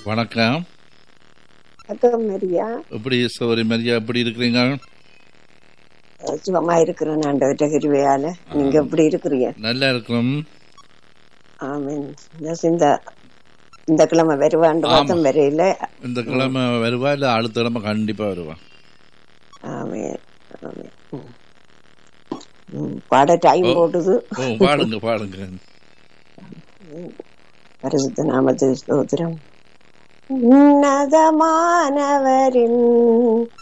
வணக்கம் வணக்கம் மரியா எப்படி சௌரி மரியா எப்படி இருக்கிறீங்க சுகமா இருக்கிறேன் ஆண்டவற்ற கிருவையால நீங்க எப்படி இருக்கிறீங்க நல்லா இருக்கிறோம் ஆமீன் இந்த இந்த இந்த கிழமை வருவாண்டு ஆமா. பார்த்தோம் வரையில இந்த கிழமை வருவா இல்ல அடுத்த கிழமை கண்டிப்பா வருவா ஆமீன் ஆமீன் ம். ம், பாட டைம் ஓ. போட்டுது ஓ பாடுங்க பாடுங்க பரிசுத்த நாமத்து ஸ்தோத்திரம் உன்னதமானவரின்